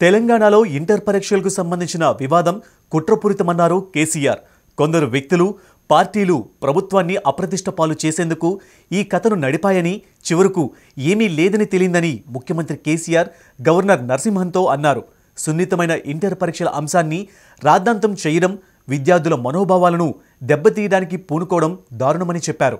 తెలంగాణలో ఇంటర్ పరీక్షలకు సంబంధించిన వివాదం కుట్రపూరితమన్నారు కేసీఆర్ కొందరు వ్యక్తులు పార్టీలు ప్రభుత్వాన్ని అప్రతిష్ట పాలు చేసేందుకు ఈ కథను నడిపాయని చివరకు ఏమీ లేదని తేలిందని ముఖ్యమంత్రి కేసీఆర్ గవర్నర్ నరసింహన్తో అన్నారు సున్నితమైన ఇంటర్ పరీక్షల అంశాన్ని రాద్ధాంతం చేయడం విద్యార్థుల మనోభావాలను దెబ్బతీయడానికి పూనుకోవడం దారుణమని చెప్పారు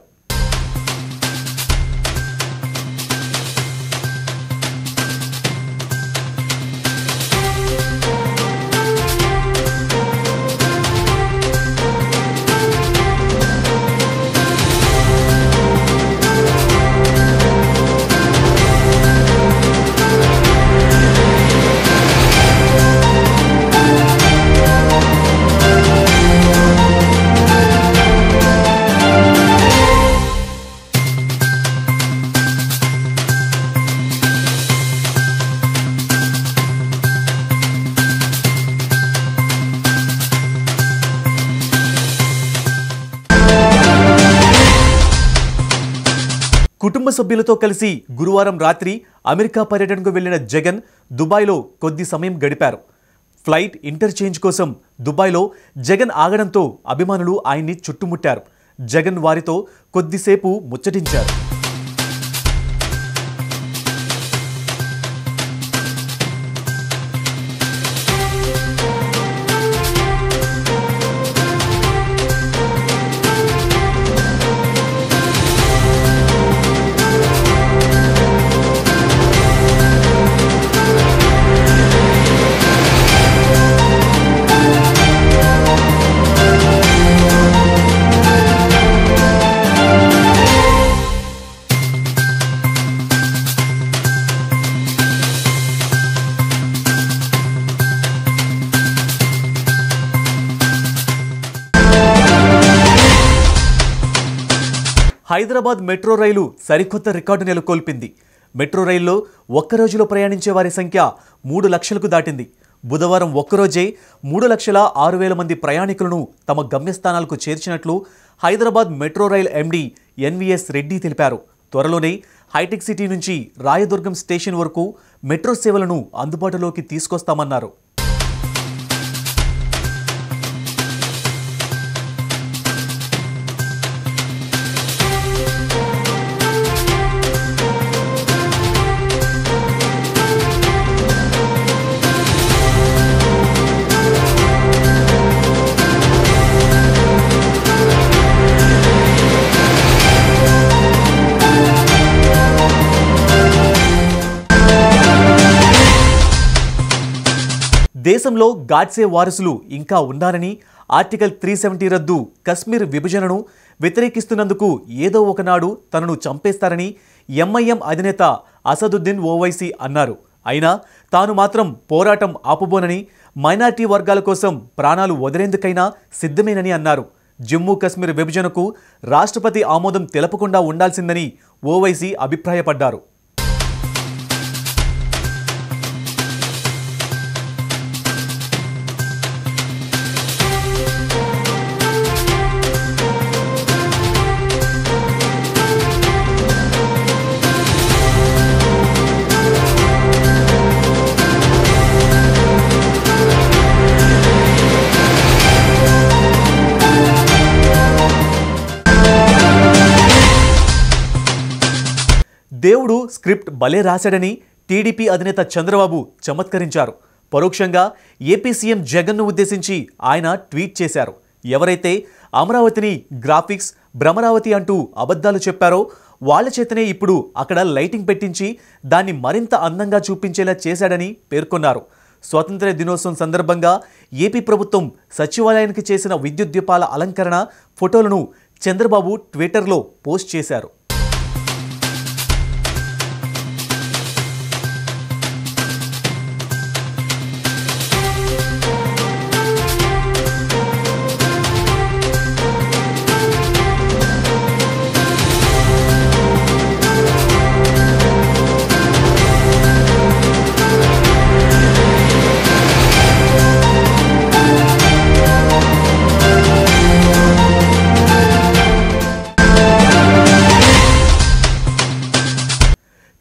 కుటుంబ సభ్యులతో కలిసి గురువారం రాత్రి అమెరికా పర్యటనకు వెళ్లిన జగన్ దుబాయ్లో కొద్ది సమయం గడిపారు ఫ్లైట్ ఇంటర్చేంజ్ కోసం దుబాయ్లో జగన్ ఆగడంతో అభిమానులు ఆయన్ని చుట్టుముట్టారు జగన్ వారితో కొద్దిసేపు ముచ్చటించారు హైదరాబాద్ మెట్రో రైలు సరికొత్త రికార్డు నెలకొల్పింది మెట్రో రైల్లో ఒక్క రోజులో ప్రయాణించే వారి సంఖ్య మూడు లక్షలకు దాటింది బుధవారం ఒక్కరోజే మూడు లక్షల ఆరు వేల మంది ప్రయాణికులను తమ గమ్యస్థానాలకు చేర్చినట్లు Hyderabad metro rail MD NVS Reddy తెలిపారు త్వరలోనే హైటెక్ సిటీ నుంచి రాయదుర్గం స్టేషన్ వరకు మెట్రో సేవలను అందుబాటులోకి తీసుకొస్తామన్నారు దేశంలో గాడ్సే వారసులు ఇంకా ఉన్నారని ఆర్టికల్ త్రీ సెవెంటీ రద్దు కశ్మీర్ విభజనను వ్యతిరేకిస్తున్నందుకు ఏదో ఒకనాడు తనను చంపేస్తారని ఎంఐఎం అధినేత అసదుద్దీన్ ఓవైసీ అన్నారు అయినా తాను మాత్రం పోరాటం ఆపుబోనని మైనార్టీ వర్గాల కోసం ప్రాణాలు వదిలేందుకైనా సిద్ధమేనని అన్నారు జమ్మూ కశ్మీర్ విభజనకు రాష్ట్రపతి ఆమోదం తెలపకుండా ఉండాల్సిందని ఓవైసీ అభిప్రాయపడ్డారు దేవుడు స్క్రిప్ట్ భలే రాశాడని టీడీపీ అధినేత చంద్రబాబు చమత్కరించారు పరోక్షంగా ఏపీ సీఎం జగన్ను ఉద్దేశించి ఆయన ట్వీట్ చేశారు ఎవరైతే అమరావతిని గ్రాఫిక్స్ భ్రమరావతి అంటూ అబద్ధాలు చెప్పారో వాళ్ళ చేతనే ఇప్పుడు అక్కడ లైటింగ్ పెట్టించి దాన్ని మరింత అందంగా చూపించేలా చేశాడని పేర్కొన్నారు స్వాతంత్ర్య దినోత్సవం సందర్భంగా ఏపీ ప్రభుత్వం సచివాలయానికి చేసిన విద్యుత్ దీపాల అలంకరణ ఫోటోలను చంద్రబాబు ట్విట్టర్లో పోస్ట్ చేశారు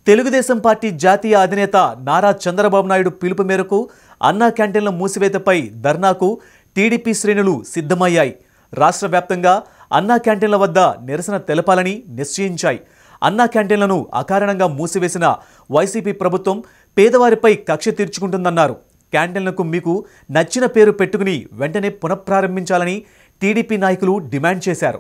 తెలుగుదేశం పార్టీ జాతీయ అధినేత నారా చంద్రబాబు నాయుడు పిలుపు మేరకు అన్నా క్యాంటీన్ల మూసివేతపై ధర్నాకు టీడీపీ శ్రేణులు సిద్ధమయ్యాయి రాష్ట్ర వ్యాప్తంగా అన్నా క్యాంటీన్ల వద్ద నిరసన తెలపాలని నిశ్చయించాయి అన్నా క్యాంటీన్లను అకారణంగా మూసివేసిన వైసీపీ ప్రభుత్వం పేదవారిపై కక్ష తీర్చుకుంటుందన్నారు క్యాంటీన్లకు మీకు నచ్చిన పేరు పెట్టుకుని వెంటనే పునఃప్రారంభించాలని టీడీపీ నాయకులు డిమాండ్ చేశారు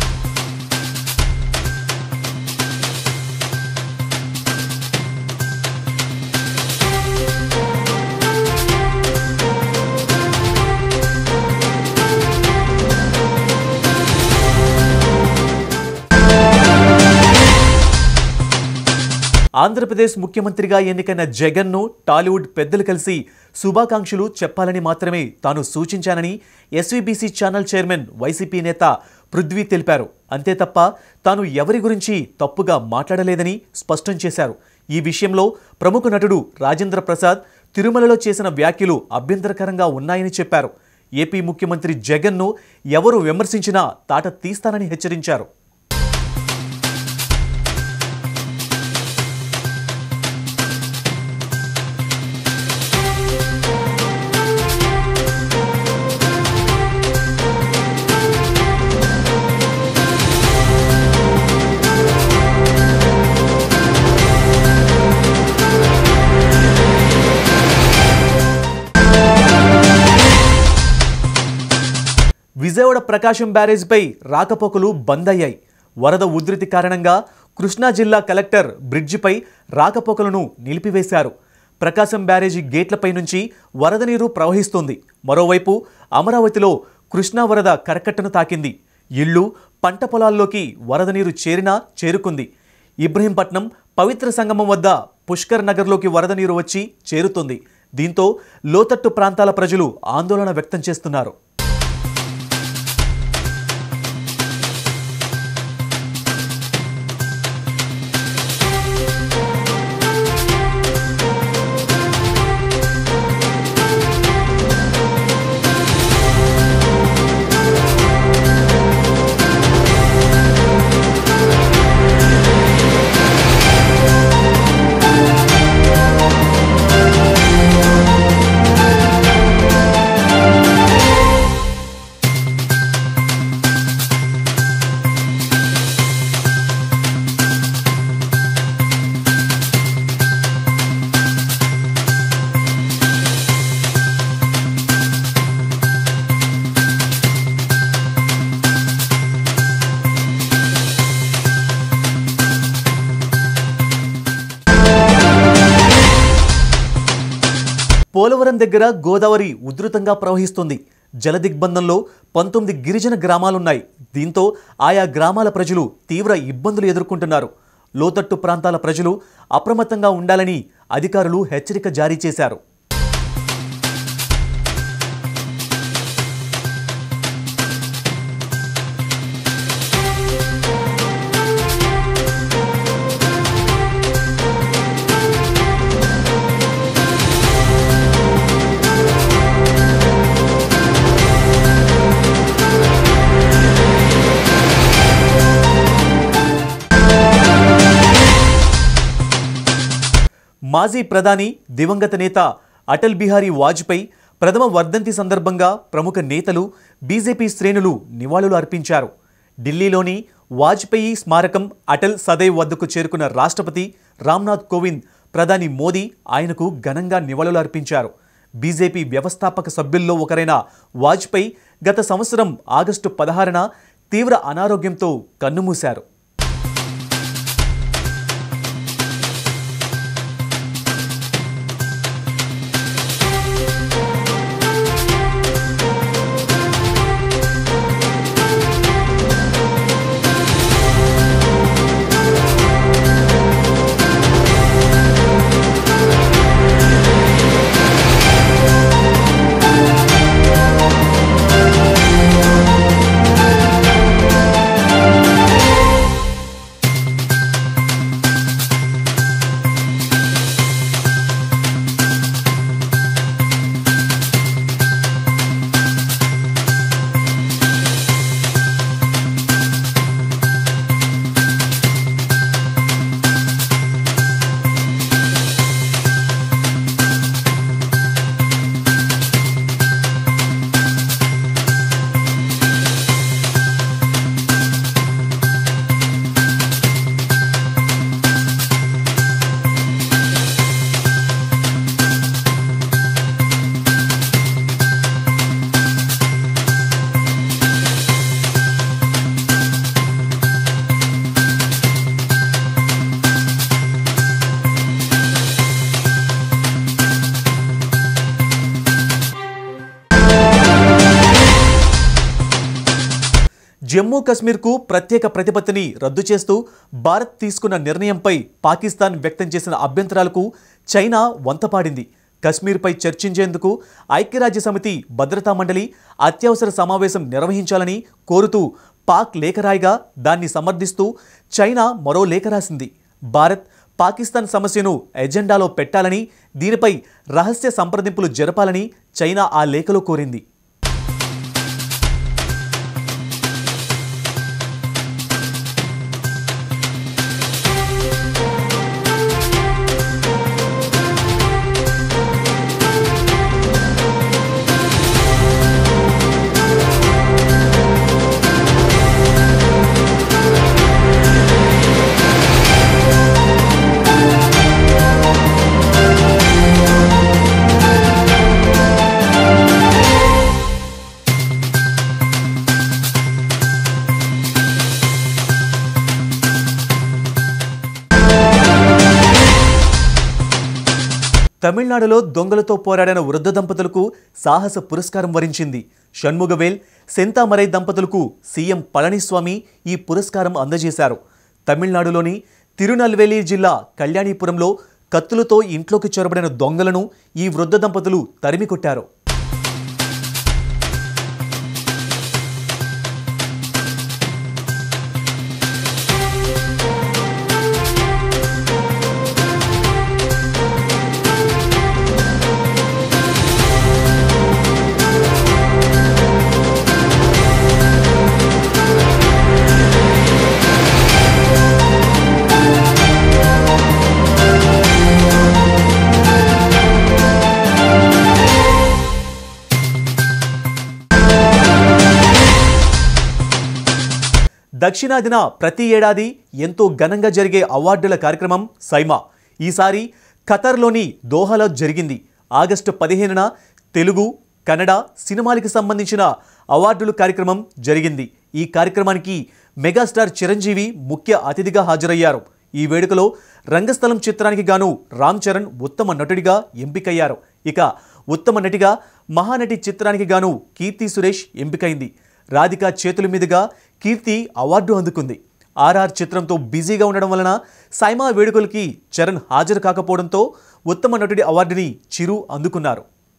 ఆంధ్రప్రదేశ్ ముఖ్యమంత్రిగా ఎన్నికైన జగన్ను టాలీవుడ్ పెద్దలు కలిసి శుభాకాంక్షలు చెప్పాలని మాత్రమే తాను సూచించానని ఎస్వీబీసీ ఛానల్ చైర్మన్ వైసీపీ నేత పృథ్వీ తెలిపారు అంతే తప్ప తాను ఎవరి గురించి తప్పుగా మాట్లాడలేదని స్పష్టం చేశారు ఈ విషయంలో ప్రముఖ నటుడు రాజేంద్ర ప్రసాద్ తిరుమలలో చేసిన వ్యాఖ్యలు అభ్యంతరకరంగా ఉన్నాయని చెప్పారు ఏపీ ముఖ్యమంత్రి జగన్ను ఎవరు విమర్శించినా తాట తీస్తానని హెచ్చరించారు విజయవాడ ప్రకాశం బ్యారేజ్పై రాకపోకలు బంద్ అయ్యాయి వరద ఉధృతి కారణంగా కృష్ణా జిల్లా కలెక్టర్ బ్రిడ్జిపై రాకపోకలను నిలిపివేశారు ప్రకాశం బ్యారేజీ గేట్లపై నుంచి వరద నీరు ప్రవహిస్తోంది మరోవైపు అమరావతిలో కృష్ణా వరద కరకట్టను తాకింది ఇళ్ళు పంట పొలాల్లోకి వరద నీరు చేరినా చేరుకుంది ఇబ్రహీంపట్నం పవిత్ర సంగమం వద్ద పుష్కర్ నగర్లోకి వరద నీరు వచ్చి చేరుతుంది దీంతో లోతట్టు ప్రాంతాల ప్రజలు ఆందోళన వ్యక్తం చేస్తున్నారు పోలవరం దగ్గర గోదావరి ఉధృతంగా ప్రవహిస్తుంది జలదిగ్బంధంలో పంతొమ్మిది గిరిజన గ్రామాలున్నాయి దీంతో ఆయా గ్రామాల ప్రజలు తీవ్ర ఇబ్బందులు ఎదుర్కొంటున్నారు లోతట్టు ప్రాంతాల ప్రజలు అప్రమత్తంగా ఉండాలని అధికారులు హెచ్చరిక జారీ చేశారు మాజీ ప్రధాని దివంగత నేత అటల్ బిహారీ వాజ్పేయి ప్రథమ వర్ధంతి సందర్భంగా ప్రముఖ నేతలు బీజేపీ శ్రేణులు నివాళులు అర్పించారు ఢిల్లీలోని వాజ్పేయి స్మారకం అటల్ సదైవ్ వద్దకు చేరుకున్న రాష్ట్రపతి రామ్నాథ్ కోవింద్ ప్రధాని మోదీ ఆయనకు ఘనంగా నివాళులు అర్పించారు బీజేపీ వ్యవస్థాపక సభ్యుల్లో ఒకరైన వాజ్పేయి గత సంవత్సరం ఆగస్టు పదహారున తీవ్ర అనారోగ్యంతో కన్నుమూశారు జమ్మూ కశ్మీర్కు ప్రత్యేక ప్రతిపత్తిని రద్దు చేస్తూ భారత్ తీసుకున్న నిర్ణయంపై పాకిస్తాన్ వ్యక్తం చేసిన అభ్యంతరాలకు చైనా వంతపాడింది కశ్మీర్పై చర్చించేందుకు ఐక్యరాజ్య సమితి భద్రతా మండలి అత్యవసర సమావేశం నిర్వహించాలని కోరుతూ పాక్ లేఖ రాయగా దాన్ని సమర్థిస్తూ చైనా మరో లేఖ రాసింది భారత్ పాకిస్తాన్ సమస్యను ఎజెండాలో పెట్టాలని దీనిపై రహస్య సంప్రదింపులు జరపాలని చైనా ఆ లేఖలో కోరింది తమిళనాడులో దొంగలతో పోరాడిన వృద్ధ దంపతులకు సాహస పురస్కారం వరించింది షణ్ముగవేల్ సెంతామరై దంపతులకు సీఎం పళనిస్వామి ఈ పురస్కారం అందజేశారు తమిళనాడులోని తిరునల్వేలి జిల్లా కళ్యాణీపురంలో కత్తులతో ఇంట్లోకి చొరబడిన దొంగలను ఈ వృద్ధ దంపతులు తరిమి కొట్టారు దక్షిణాదిన ప్రతి ఏడాది ఎంతో ఘనంగా జరిగే అవార్డుల కార్యక్రమం సైమా ఈసారి ఖతర్లోని దోహాలో జరిగింది ఆగస్టు పదిహేనున తెలుగు కన్నడ సినిమాలకి సంబంధించిన అవార్డుల కార్యక్రమం జరిగింది ఈ కార్యక్రమానికి మెగాస్టార్ చిరంజీవి ముఖ్య అతిథిగా హాజరయ్యారు ఈ వేడుకలో రంగస్థలం చిత్రానికి గాను రామ్ చరణ్ ఉత్తమ నటుడిగా ఎంపికయ్యారు ఇక ఉత్తమ నటిగా మహానటి చిత్రానికి గాను కీర్తి సురేష్ ఎంపికైంది రాధిక చేతుల మీదుగా కీర్తి అవార్డు అందుకుంది ఆర్ఆర్ చిత్రంతో బిజీగా ఉండడం వలన సైమా వేడుకలకి చరణ్ హాజరు కాకపోవడంతో ఉత్తమ నటుడి అవార్డుని చిరు అందుకున్నారు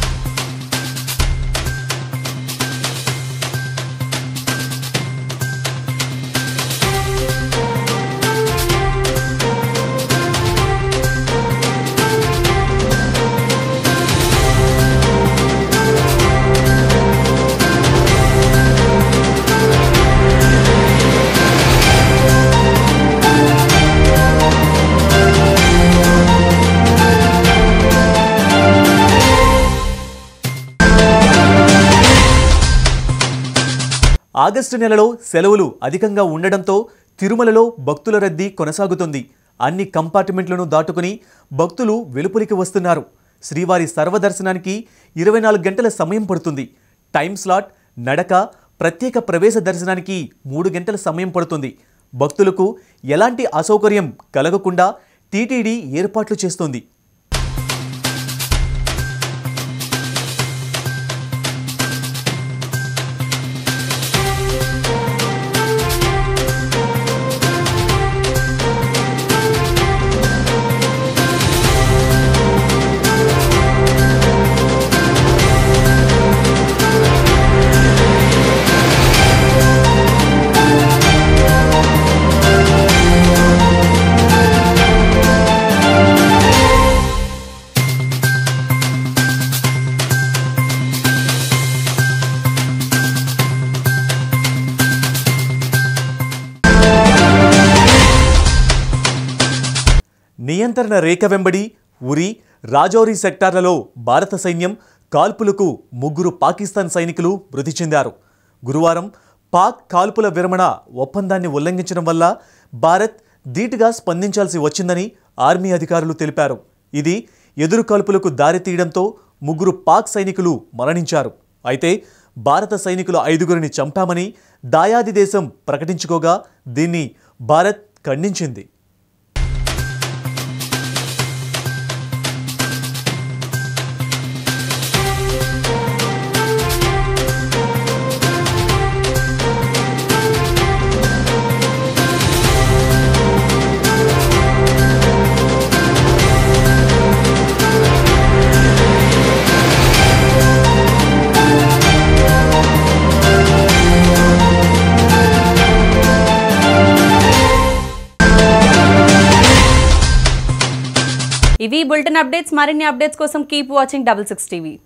ఆగస్టు నెలలో సెలవులు అధికంగా ఉండడంతో తిరుమలలో భక్తుల రద్దీ కొనసాగుతుంది అన్ని కంపార్ట్మెంట్లను దాటుకుని భక్తులు వెలుపలికి వస్తున్నారు శ్రీవారి సర్వదర్శనానికి ఇరవై నాలుగు గంటల సమయం పడుతుంది టైం స్లాట్ నడక ప్రత్యేక ప్రవేశ దర్శనానికి మూడు గంటల సమయం పడుతుంది భక్తులకు ఎలాంటి అసౌకర్యం కలగకుండా టీటీడీ ఏర్పాట్లు చేస్తోంది నియంత్రణ రేఖ వెంబడి ఉరి రాజౌరి సెక్టార్లలో భారత సైన్యం కాల్పులకు ముగ్గురు పాకిస్తాన్ సైనికులు మృతి చెందారు గురువారం పాక్ కాల్పుల విరమణ ఒప్పందాన్ని ఉల్లంఘించడం వల్ల భారత్ ధీటుగా స్పందించాల్సి వచ్చిందని ఆర్మీ అధికారులు తెలిపారు ఇది ఎదురు కాల్పులకు దారితీయడంతో ముగ్గురు పాక్ సైనికులు మరణించారు అయితే భారత సైనికులు ఐదుగురిని చంపామని దాయాది దేశం ప్రకటించుకోగా దీన్ని భారత్ ఖండించింది ఇవి బులెటిన్ అప్డేట్స్ మరిన్ని అప్డేట్స్ కోసం keep watching double six TV